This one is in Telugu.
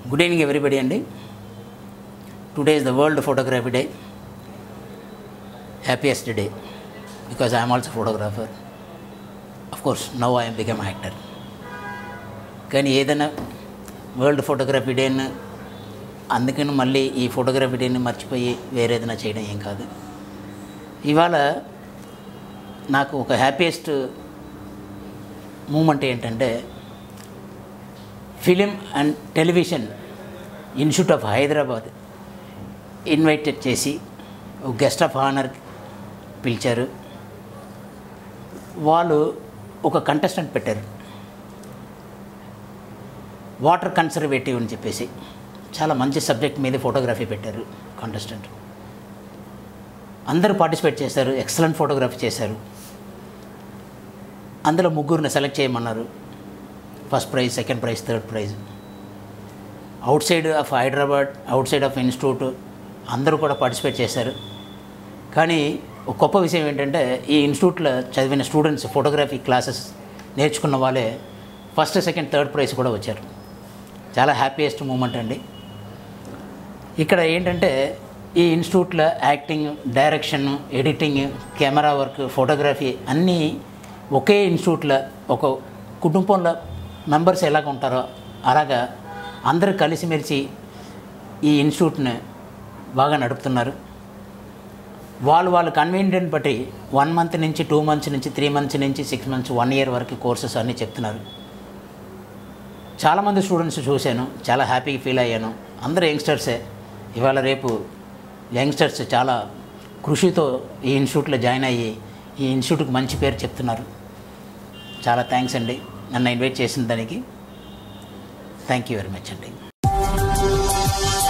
గుడ్ ఈవినింగ్ ఎవ్రీబడి అండి today is the world photography day happiest day because I'm also photographer of course now I'm become actor కానీ ఏదైనా వరల్డ్ ఫోటోగ్రఫీ డేని అందుకని మళ్ళీ ఈ ఫోటోగ్రఫీ డేని మర్చిపోయి వేరే ఏదైనా చేయడం ఏం కాదు ఇవాళ నాకు ఒక హ్యాపీయెస్ట్ మూమెంట్ ఏంటంటే film and television institute of Hyderabad invited చేసి ఒక గెస్ట్ ఆఫ్ ఆనర్ పిలిచారు వాళ్ళు ఒక కంటెస్టెంట్ పెట్టారు వాటర్ కన్సర్వేటివ్ అని చెప్పేసి చాలా మంచి సబ్జెక్ట్ మీద ఫోటోగ్రఫీ పెట్టారు కంటెస్టెంట్ అందరూ పార్టిసిపేట్ చేశారు ఎక్సలెంట్ ఫోటోగ్రఫీ చేశారు అందులో ముగ్గురిని సెలెక్ట్ చేయమన్నారు first prize second prize third prize outside of Hyderabad outside of institute అందరూ కూడా పార్టిసిపేట్ చేశారు కానీ ఒక గొప్ప విషయం ఏంటంటే ఈ ఇన్స్టిట్యూట్లో చదివిన స్టూడెంట్స్ ఫోటోగ్రఫీ క్లాసెస్ నేర్చుకున్న వాళ్ళే ఫస్ట్ సెకండ్ థర్డ్ ప్రైజ్ కూడా వచ్చారు చాలా హ్యాపీయెస్ట్ మూమెంట్ అండి ఇక్కడ ఏంటంటే ఈ ఇన్స్టిట్యూట్లో acting direction editing camera work photography అన్నీ ఒకే ఇన్స్టిట్యూట్లో ఒక కుటుంబంలో మెంబర్స్ ఎలాగ ఉంటారో అలాగా అందరూ కలిసిమెలిసి ఈ ఇన్స్టిట్యూట్ని బాగా నడుపుతున్నారు వాళ్ళు వాళ్ళు కన్వీనియంట్ బట్టి వన్ మంత్ నుంచి టూ మంత్స్ నుంచి త్రీ మంత్స్ నుంచి సిక్స్ మంత్స్ వన్ ఇయర్ వరకు కోర్సెస్ అన్నీ చెప్తున్నారు చాలామంది స్టూడెంట్స్ చూశాను చాలా హ్యాపీగా ఫీల్ అయ్యాను అందరూ యంగ్స్టర్సే ఇవాళ రేపు యంగ్స్టర్స్ చాలా కృషితో ఈ ఇన్స్టిట్యూట్లో జాయిన్ అయ్యి ఈ ఇన్స్టిట్యూట్కి మంచి పేరు చెప్తున్నారు చాలా థ్యాంక్స్ అండి నన్ను ఇన్వైట్ చేసిన దానికి థ్యాంక్ యూ వెరీ మచ్ అండి